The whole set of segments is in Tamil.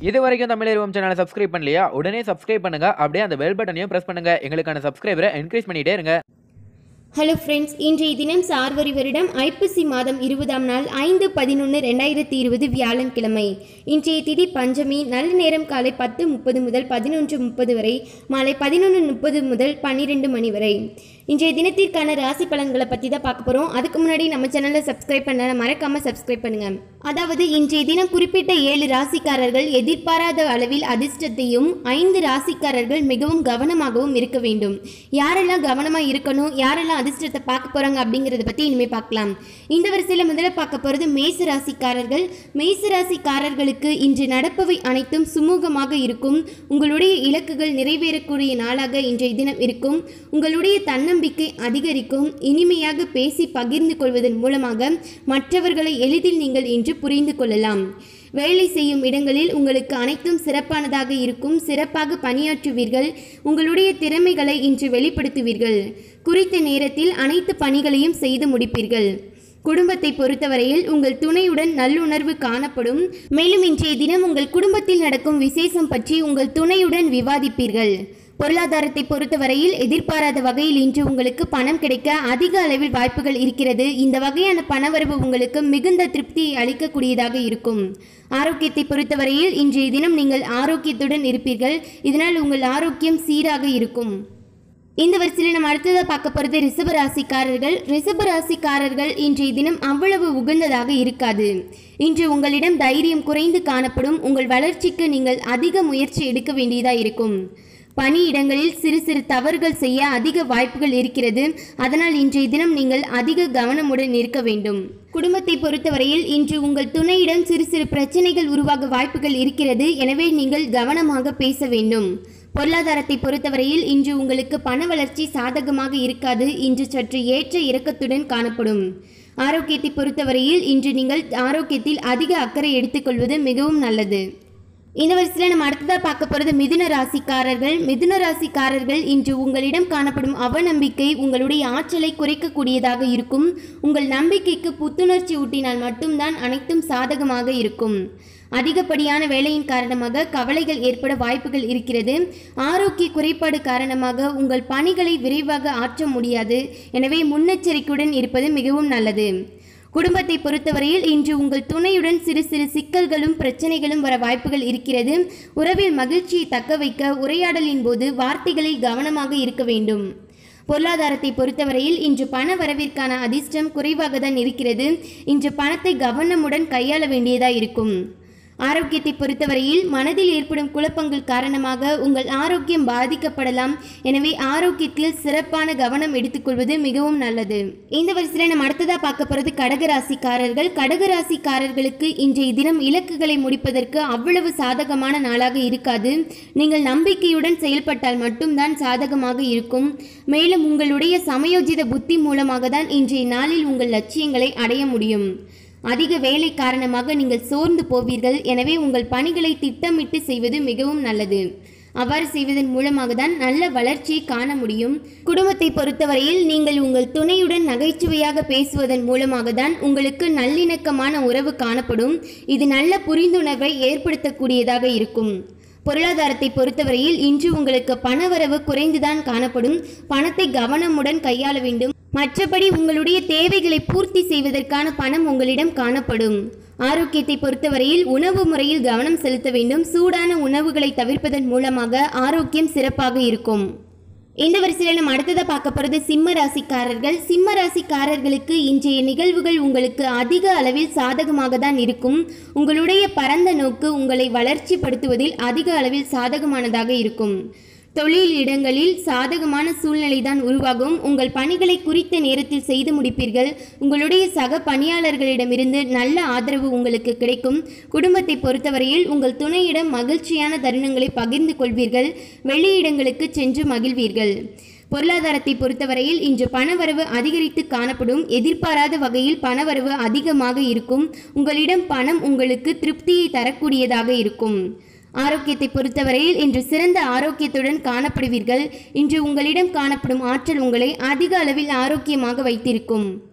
இது வரைக்கும் தமிழ் சேனலை சப்ஸ்கிரைப் பண்ணலையா உடனே சப்ஸ்கிரைப் பண்ணுங்க அப்படியே அந்த பெல் பட்டனையும் பிரஸ் பண்ணுங்க எங்களுக்கான சப்ஸ்கிரைபரை என்கரேஜ் பண்ணிட்டே இருங்க ஹலோ ஃப்ரெண்ட்ஸ் இன்றைய தினம் சார்வரி வருடம் ஐப்பசி மாதம் இருபதாம் நாள் ஐந்து பதினொன்று ரெண்டாயிரத்தி இருபது வியாழன்கிழமை இன்றைய திதி பஞ்சமி நல்ல நேரம் காலை பத்து முப்பது முதல் பதினொன்று முப்பது வரை மாலை பதினொன்று முப்பது முதல் பன்னிரெண்டு மணி வரை இன்றைய தினத்திற்கான ராசி பலன்களை பற்றி தான் பார்க்க போகிறோம் அதுக்கு முன்னாடி நம்ம சேனலை சப்ஸ்கிரைப் பண்ண மறக்காமல் சப்ஸ்கிரைப் பண்ணுங்க அதாவது இன்றைய தினம் குறிப்பிட்ட ஏழு ராசிக்காரர்கள் எதிர்பாராத அளவில் அதிர்ஷ்டத்தையும் ஐந்து ராசிக்காரர்கள் மிகவும் கவனமாகவும் இருக்க வேண்டும் யாரெல்லாம் கவனமாக இருக்கணும் யாரெல்லாம் அதிர்ஷ்டத்தை பார்க்க போகிறாங்க அப்படிங்கிறத பற்றி இனிமேல் பார்க்கலாம் இந்த வரிசையில் முதல்ல பார்க்க போகிறது மேச ராசிக்காரர்கள் மேச ராசிக்காரர்களுக்கு இன்று நடப்பவை அனைத்தும் சுமூகமாக இருக்கும் உங்களுடைய இலக்குகள் நிறைவேறக்கூடிய நாளாக இன்றைய தினம் இருக்கும் உங்களுடைய தன்னம்பிக்கை அதிகரிக்கும் இனிமையாக பேசி பகிர்ந்து கொள்வதன் மூலமாக மற்றவர்களை எளிதில் நீங்கள் இன்று புரிந்து கொள்ளலாம் வேலை செய்யும் இடங்களில் உங்களுக்கு அனைத்தும் சிறப்பானதாக இருக்கும் சிறப்பாக பணியாற்றுவீர்கள் உங்களுடைய திறமைகளை இன்று வெளிப்படுத்துவீர்கள் குறித்த நேரத்தில் அனைத்து பணிகளையும் செய்து முடிப்பீர்கள் குடும்பத்தை பொறுத்தவரையில் உங்கள் துணையுடன் நல்லுணர்வு காணப்படும் மேலும் இன்றைய தினம் உங்கள் குடும்பத்தில் நடக்கும் விசேஷம் பற்றி உங்கள் துணையுடன் விவாதிப்பீர்கள் பொருளாதாரத்தை பொறுத்தவரையில் எதிர்பாராத வகையில் இன்று உங்களுக்கு பணம் கிடைக்க அதிக அளவில் வாய்ப்புகள் இருக்கிறது இந்த வகையான பணவரவு உங்களுக்கு மிகுந்த திருப்தியை அளிக்கக்கூடியதாக இருக்கும் ஆரோக்கியத்தை பொறுத்தவரையில் இன்றைய தினம் நீங்கள் ஆரோக்கியத்துடன் இருப்பீர்கள் இதனால் உங்கள் ஆரோக்கியம் சீராக இருக்கும் இந்த வரிசையில் நம்ம அடுத்ததாக பார்க்க போகிறது ரிஷப ராசிக்காரர்கள் ரிஷப ராசிக்காரர்கள் இன்றைய தினம் அவ்வளவு உகந்ததாக இருக்காது இன்று உங்களிடம் தைரியம் குறைந்து காணப்படும் உங்கள் வளர்ச்சிக்கு நீங்கள் அதிக முயற்சி எடுக்க வேண்டியதாக இருக்கும் பணியிடங்களில் சிறு சிறு தவறுகள் செய்ய அதிக வாய்ப்புகள் இருக்கிறது அதனால் இன்றைய தினம் நீங்கள் அதிக கவனமுடன் இருக்க வேண்டும் குடும்பத்தை பொறுத்தவரையில் இன்று உங்கள் துணையிடம் சிறு சிறு பிரச்சனைகள் உருவாக வாய்ப்புகள் இருக்கிறது எனவே நீங்கள் கவனமாக பேச வேண்டும் பொருளாதாரத்தை பொறுத்தவரையில் இன்று உங்களுக்கு பண வளர்ச்சி சாதகமாக இருக்காது இன்று சற்று ஏற்ற இறக்கத்துடன் காணப்படும் ஆரோக்கியத்தை பொறுத்தவரையில் இன்று நீங்கள் ஆரோக்கியத்தில் அதிக அக்கறை எடுத்துக்கொள்வது மிகவும் நல்லது இந்த வரிசையில் நம்ம அடுத்ததாக பார்க்க போகிறது மிதுன ராசிக்காரர்கள் மிதுன ராசிக்காரர்கள் இன்று உங்களிடம் காணப்படும் அவநம்பிக்கை உங்களுடைய ஆற்றலை குறைக்கக்கூடியதாக இருக்கும் உங்கள் நம்பிக்கைக்கு புத்துணர்ச்சி ஊட்டினால் மட்டும்தான் அனைத்தும் சாதகமாக இருக்கும் அதிகப்படியான வேலையின் காரணமாக கவலைகள் ஏற்பட வாய்ப்புகள் இருக்கிறது ஆரோக்கிய குறைபாடு காரணமாக உங்கள் பணிகளை விரைவாக ஆற்ற முடியாது எனவே முன்னெச்சரிக்கையுடன் இருப்பது மிகவும் நல்லது குடும்பத்தை பொறுத்தவரையில் இன்று உங்கள் துணையுடன் சிறு சிறு சிக்கல்களும் பிரச்சனைகளும் வர வாய்ப்புகள் இருக்கிறது உறவில் மகிழ்ச்சியை தக்க வைக்க உரையாடலின் போது வார்த்தைகளில் கவனமாக இருக்க வேண்டும் பொருளாதாரத்தை பொறுத்தவரையில் இன்று பண வரவிற்கான அதிர்ஷ்டம் குறைவாக தான் இருக்கிறது இன்று பணத்தை கவனமுடன் கையாள வேண்டியதாக இருக்கும் ஆரோக்கியத்தை பொறுத்தவரையில் மனதில் ஏற்படும் குழப்பங்கள் காரணமாக உங்கள் ஆரோக்கியம் பாதிக்கப்படலாம் எனவே ஆரோக்கியத்தில் சிறப்பான கவனம் எடுத்துக்கொள்வது மிகவும் நல்லது இந்த வரிசையில் நம்ம அடுத்ததாக பார்க்க போகிறது கடகராசிக்காரர்கள் கடகராசிக்காரர்களுக்கு இன்றைய தினம் இலக்குகளை முடிப்பதற்கு அவ்வளவு சாதகமான நாளாக இருக்காது நீங்கள் நம்பிக்கையுடன் செயல்பட்டால் மட்டும்தான் சாதகமாக இருக்கும் மேலும் உங்களுடைய சமயோஜித புத்தி மூலமாக தான் இன்றைய நாளில் உங்கள் லட்சியங்களை அடைய முடியும் அதிக வேலை காரணமாக நீங்கள் சோர்ந்து போவீர்கள் எனவே உங்கள் பணிகளை திட்டமிட்டு செய்வது மிகவும் நல்லது அவ்வாறு செய்வதன் மூலமாக தான் நல்ல வளர்ச்சியை காண முடியும் குடும்பத்தை பொறுத்தவரையில் நீங்கள் உங்கள் துணையுடன் நகைச்சுவையாக பேசுவதன் மூலமாக தான் உங்களுக்கு நல்லிணக்கமான உறவு காணப்படும் இது நல்ல புரிந்துணர்வை ஏற்படுத்தக்கூடியதாக இருக்கும் பொருளாதாரத்தை பொறுத்தவரையில் இன்று உங்களுக்கு பணவரவு குறைந்துதான் காணப்படும் பணத்தை கவனமுடன் கையாள வேண்டும் மற்றபடி உங்களுடைய தேவைகளை பூர்த்தி செய்வதற்கான பணம் உங்களிடம் காணப்படும் ஆரோக்கியத்தை பொறுத்தவரையில் உணவு முறையில் கவனம் செலுத்த வேண்டும் சூடான உணவுகளை தவிர்ப்பதன் மூலமாக ஆரோக்கியம் சிறப்பாக இருக்கும் இந்த வரிசையில் நம்ம அடுத்ததாக பார்க்க போகிறது சிம்ம ராசிக்காரர்கள் சிம்ம ராசிக்காரர்களுக்கு இன்றைய நிகழ்வுகள் உங்களுக்கு அதிக அளவில் சாதகமாக தான் இருக்கும் உங்களுடைய பரந்த நோக்கு உங்களை வளர்ச்சிப்படுத்துவதில் அதிக அளவில் சாதகமானதாக இருக்கும் தொழில் இடங்களில் சாதகமான சூழ்நிலை தான் உருவாகும் உங்கள் பணிகளை குறித்த நேரத்தில் செய்து முடிப்பீர்கள் உங்களுடைய சக பணியாளர்களிடமிருந்து நல்ல ஆதரவு உங்களுக்கு கிடைக்கும் குடும்பத்தை பொறுத்தவரையில் உங்கள் துணையிடம் மகிழ்ச்சியான தருணங்களை பகிர்ந்து கொள்வீர்கள் வெளியிடங்களுக்கு சென்று மகிழ்வீர்கள் பொருளாதாரத்தை பொறுத்தவரையில் இன்று பணவரவு அதிகரித்து காணப்படும் எதிர்பாராத வகையில் பணவரவு அதிகமாக இருக்கும் உங்களிடம் பணம் உங்களுக்கு திருப்தியை தரக்கூடியதாக இருக்கும் ஆரோக்கியத்தை பொறுத்தவரையில் இன்று சிறந்த ஆரோக்கியத்துடன் காணப்படுவீர்கள் இன்று உங்களிடம் காணப்படும் ஆற்றல் உங்களை அதிக அளவில் ஆரோக்கியமாக வைத்திருக்கும்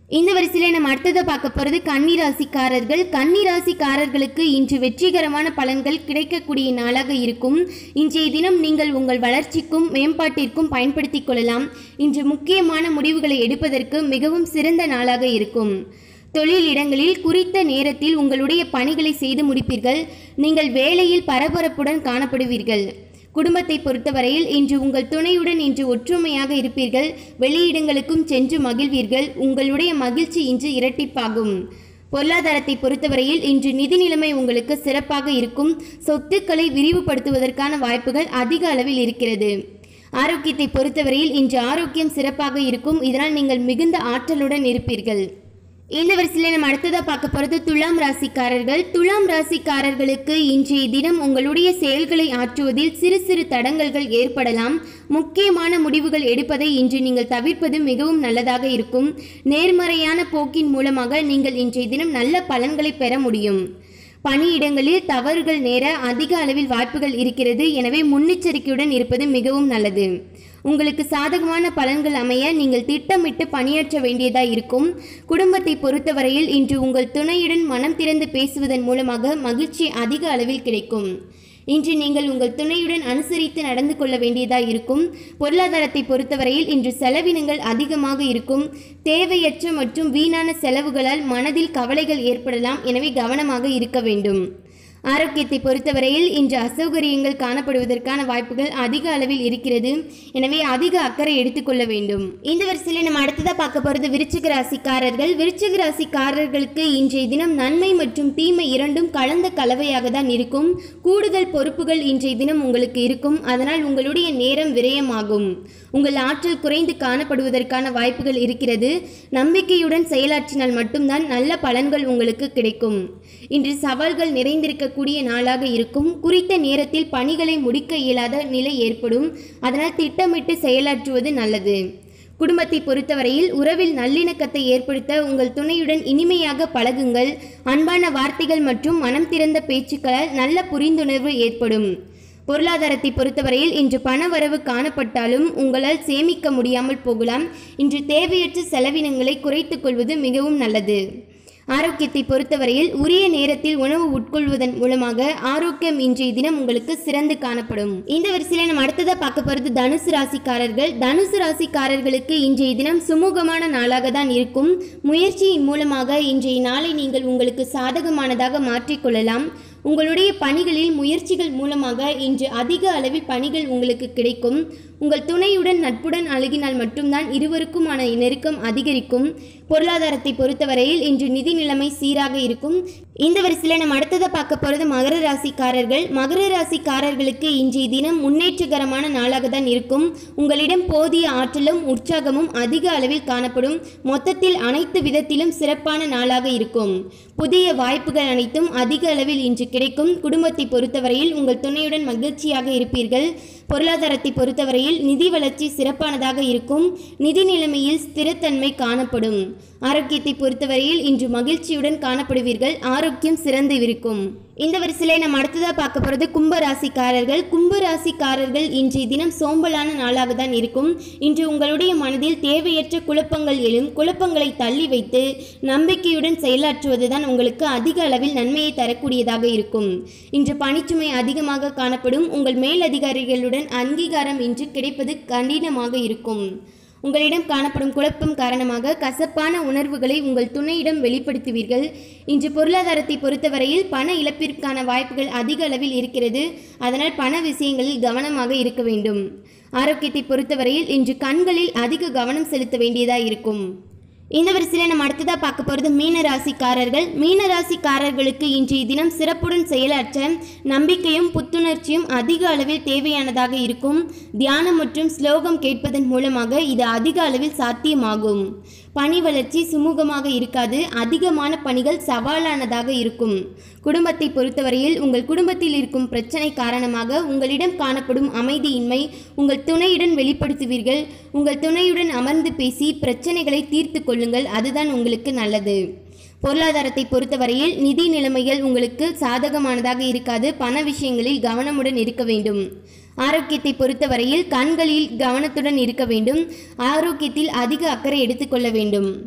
இந்த வரிசையில் நம்ம அடுத்ததை பார்க்க போகிறது கன்னிராசிக்காரர்கள் கன்னிராசிக்காரர்களுக்கு இன்று வெற்றிகரமான பலன்கள் கிடைக்கக்கூடிய நாளாக இருக்கும் இன்றைய தினம் நீங்கள் உங்கள் வளர்ச்சிக்கும் மேம்பாட்டிற்கும் பயன்படுத்திக் கொள்ளலாம் இன்று முக்கியமான முடிவுகளை எடுப்பதற்கு மிகவும் சிறந்த நாளாக இருக்கும் தொழில் இடங்களில் குறித்த நேரத்தில் உங்களுடைய பணிகளை செய்து முடிப்பீர்கள் நீங்கள் வேலையில் பரபரப்புடன் காணப்படுவீர்கள் குடும்பத்தை பொறுத்தவரையில் இன்று உங்கள் துணையுடன் இன்று ஒற்றுமையாக இருப்பீர்கள் வெளியிடங்களுக்கும் சென்று மகிழ்வீர்கள் உங்களுடைய மகிழ்ச்சி இன்று இரட்டிப்பாகும் பொருளாதாரத்தை பொறுத்தவரையில் இன்று நிதி நிலைமை உங்களுக்கு சிறப்பாக இருக்கும் சொத்துக்களை விரிவுபடுத்துவதற்கான வாய்ப்புகள் அதிக அளவில் இருக்கிறது ஆரோக்கியத்தை பொறுத்தவரையில் இன்று ஆரோக்கியம் சிறப்பாக இருக்கும் இதனால் நீங்கள் மிகுந்த ஆற்றலுடன் இருப்பீர்கள் இந்த வரிசையில் நம்ம அடுத்ததாக பார்க்க போகிறது துலாம் ராசிக்காரர்கள் துலாம் ராசிக்காரர்களுக்கு இன்றைய தினம் உங்களுடைய செயல்களை ஆற்றுவதில் சிறு சிறு தடங்கல்கள் ஏற்படலாம் முக்கியமான முடிவுகள் எடுப்பதை இன்று நீங்கள் தவிர்ப்பது மிகவும் நல்லதாக இருக்கும் நேர்மறையான போக்கின் மூலமாக நீங்கள் இன்றைய தினம் நல்ல பலன்களை பெற முடியும் பணியிடங்களில் தவறுகள் நேர அதிக அளவில் வாய்ப்புகள் இருக்கிறது எனவே முன்னெச்சரிக்கையுடன் இருப்பது மிகவும் நல்லது உங்களுக்கு சாதகமான பலன்கள் அமைய நீங்கள் திட்டமிட்டு பணியாற்ற வேண்டியதாக இருக்கும் குடும்பத்தை பொறுத்தவரையில் இன்று உங்கள் துணையுடன் மனம் திறந்து பேசுவதன் மூலமாக மகிழ்ச்சி அதிக அளவில் கிடைக்கும் இன்று நீங்கள் உங்கள் துணையுடன் அனுசரித்து நடந்து கொள்ள வேண்டியதாக இருக்கும் பொருளாதாரத்தை பொறுத்தவரையில் இன்று செலவினங்கள் அதிகமாக இருக்கும் தேவையற்ற மற்றும் வீணான செலவுகளால் மனதில் கவலைகள் ஏற்படலாம் எனவே கவனமாக இருக்க வேண்டும் ஆரோக்கியத்தை பொறுத்தவரையில் இன்று அசௌகரியங்கள் காணப்படுவதற்கான வாய்ப்புகள் அதிக அளவில் இருக்கிறது எனவே அதிக அக்கறை எடுத்துக்கொள்ள வேண்டும் இந்த வரிசையில் நம்ம அடுத்ததாக பார்க்க போகிறது விருச்சிக ராசிக்காரர்கள் விருச்சிக ராசிக்காரர்களுக்கு இன்றைய தினம் நன்மை மற்றும் தீமை இரண்டும் கலந்த கலவையாக தான் இருக்கும் கூடுதல் பொறுப்புகள் இன்றைய தினம் உங்களுக்கு இருக்கும் அதனால் உங்களுடைய நேரம் விரயமாகும் உங்கள் ஆற்றல் குறைந்து காணப்படுவதற்கான வாய்ப்புகள் இருக்கிறது நம்பிக்கையுடன் செயலாற்றினால் மட்டும்தான் நல்ல பலன்கள் உங்களுக்கு கிடைக்கும் இன்று சவால்கள் நிறைந்திருக்கக்கூடிய நாளாக இருக்கும் குறித்த நேரத்தில் பணிகளை முடிக்க இயலாத நிலை ஏற்படும் அதனால் திட்டமிட்டு செயலாற்றுவது நல்லது குடும்பத்தை பொறுத்தவரையில் உறவில் நல்லிணக்கத்தை ஏற்படுத்த உங்கள் துணையுடன் இனிமையாக பழகுங்கள் அன்பான வார்த்தைகள் மற்றும் மனம் திறந்த பேச்சுக்களால் நல்ல புரிந்துணர்வு ஏற்படும் பொருளாதாரத்தை பொறுத்தவரையில் இன்று பணவரவு காணப்பட்டாலும் உங்களால் சேமிக்க முடியாமல் போகலாம் இன்று தேவையற்ற செலவினங்களை குறைத்துக் கொள்வது மிகவும் நல்லது ஆரோக்கியத்தை பொறுத்தவரையில் உரிய நேரத்தில் உணவு உட்கொள்வதன் மூலமாக ஆரோக்கியம் இன்றைய தினம் உங்களுக்கு சிறந்து காணப்படும் இந்த வரிசையில் நம்ம அடுத்ததாக பார்க்க போகிறது தனுசு ராசிக்காரர்கள் தனுசு ராசிக்காரர்களுக்கு இன்றைய தினம் சுமூகமான நாளாக தான் இருக்கும் முயற்சியின் மூலமாக இன்றைய நாளை நீங்கள் உங்களுக்கு சாதகமானதாக மாற்றிக்கொள்ளலாம் உங்களுடைய பணிகளில் முயற்சிகள் மூலமாக இன்று அதிக அளவில் பணிகள் உங்களுக்கு கிடைக்கும் உங்கள் துணையுடன் நட்புடன் அழுகினால் மட்டும்தான் இருவருக்குமான நெருக்கம் அதிகரிக்கும் பொருளாதாரத்தை பொறுத்தவரையில் இன்று நிதி நிலைமை சீராக இருக்கும் இந்த வரிசையில் நம்ம அடுத்ததை பார்க்க போகிறது மகர ராசிக்காரர்கள் மகர ராசிக்காரர்களுக்கு இன்றைய தினம் முன்னேற்றகரமான நாளாக தான் இருக்கும் உங்களிடம் போதிய ஆற்றலும் உற்சாகமும் அதிக அளவில் காணப்படும் மொத்தத்தில் அனைத்து விதத்திலும் சிறப்பான நாளாக இருக்கும் புதிய வாய்ப்புகள் அனைத்தும் அதிக அளவில் இன்று கிடைக்கும் குடும்பத்தை பொறுத்தவரையில் உங்கள் துணையுடன் மகிழ்ச்சியாக இருப்பீர்கள் பொருளாதாரத்தை பொறுத்தவரையில் நிதி வளர்ச்சி சிறப்பானதாக இருக்கும் நிதி நிலைமையில் ஸ்திரத்தன்மை காணப்படும் ஆரோக்கியத்தை பொறுத்தவரையில் இன்று மகிழ்ச்சியுடன் காணப்படுவீர்கள் ஆரோக்கியம் சிறந்து இருக்கும் இந்த வரிசையில் நம்ம அடுத்ததாக பார்க்க போகிறது கும்ப ராசிக்காரர்கள் கும்ப ராசிக்காரர்கள் இன்றைய தினம் சோம்பலான நாளாக தான் இருக்கும் இன்று உங்களுடைய மனதில் தேவையற்ற குழப்பங்கள் எழும் குழப்பங்களை தள்ளி வைத்து நம்பிக்கையுடன் செயலாற்றுவது தான் உங்களுக்கு அதிக அளவில் நன்மையை தரக்கூடியதாக இருக்கும் இன்று பணிச்சுமை அதிகமாக காணப்படும் உங்கள் மேலதிகாரிகளுடன் அங்கீகாரம் இன்று கிடைப்பது கடினமாக இருக்கும் உங்களிடம் காணப்படும் குழப்பம் காரணமாக கசப்பான உணர்வுகளை உங்கள் துணையிடம் வெளிப்படுத்துவீர்கள் இன்று பொருளாதாரத்தை பொறுத்தவரையில் பண இழப்பிற்கான வாய்ப்புகள் அதிக அளவில் இருக்கிறது அதனால் பண விஷயங்களில் கவனமாக இருக்க வேண்டும் ஆரோக்கியத்தை பொறுத்தவரையில் இன்று கண்களில் அதிக கவனம் செலுத்த வேண்டியதாக இருக்கும் இந்த வரிசையில் நம்ம அடுத்ததாக பார்க்க போகிறது மீன ராசிக்காரர்கள் மீன ராசிக்காரர்களுக்கு இன்றைய தினம் சிறப்புடன் செயலாற்ற நம்பிக்கையும் புத்துணர்ச்சியும் அதிக அளவில் தேவையானதாக இருக்கும் தியானம் மற்றும் ஸ்லோகம் கேட்பதன் மூலமாக இது அதிக அளவில் சாத்தியமாகும் பணி வளர்ச்சி சுமூகமாக இருக்காது அதிகமான பணிகள் சவாலானதாக இருக்கும் குடும்பத்தை பொறுத்தவரையில் உங்கள் குடும்பத்தில் இருக்கும் பிரச்சனை காரணமாக உங்களிடம் காணப்படும் அமைதியின்மை உங்கள் துணையுடன் வெளிப்படுத்துவீர்கள் உங்கள் துணையுடன் அமர்ந்து பேசி பிரச்சனைகளை தீர்த்து கொள்ளுங்கள் அதுதான் உங்களுக்கு நல்லது பொருளாதாரத்தை பொறுத்தவரையில் நிதி நிலைமைகள் உங்களுக்கு சாதகமானதாக இருக்காது பண விஷயங்களில் கவனமுடன் இருக்க வேண்டும் ஆரோக்கியத்தை பொறுத்தவரையில் கண்களில் கவனத்துடன் இருக்க வேண்டும் ஆரோக்கியத்தில் அதிக அக்கறை எடுத்துக்கொள்ள வேண்டும்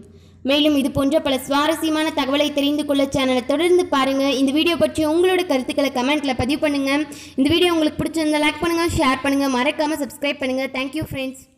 மேலும் இது போன்ற பல சுவாரஸ்யமான தகவலை தெரிந்து கொள்ள சேனலை தொடர்ந்து பாருங்க இந்த வீடியோ பற்றி உங்களோட கருத்துக்களை கமெண்ட்ல பதிவு பண்ணுங்க இந்த வீடியோ உங்களுக்கு பிடிச்சிருந்தா லைக் பண்ணுங்க ஷேர் பண்ணுங்க மறக்காம சப்ஸ்கிரைப் பண்ணுங்க தேங்க்யூ ஃப்ரெண்ட்ஸ்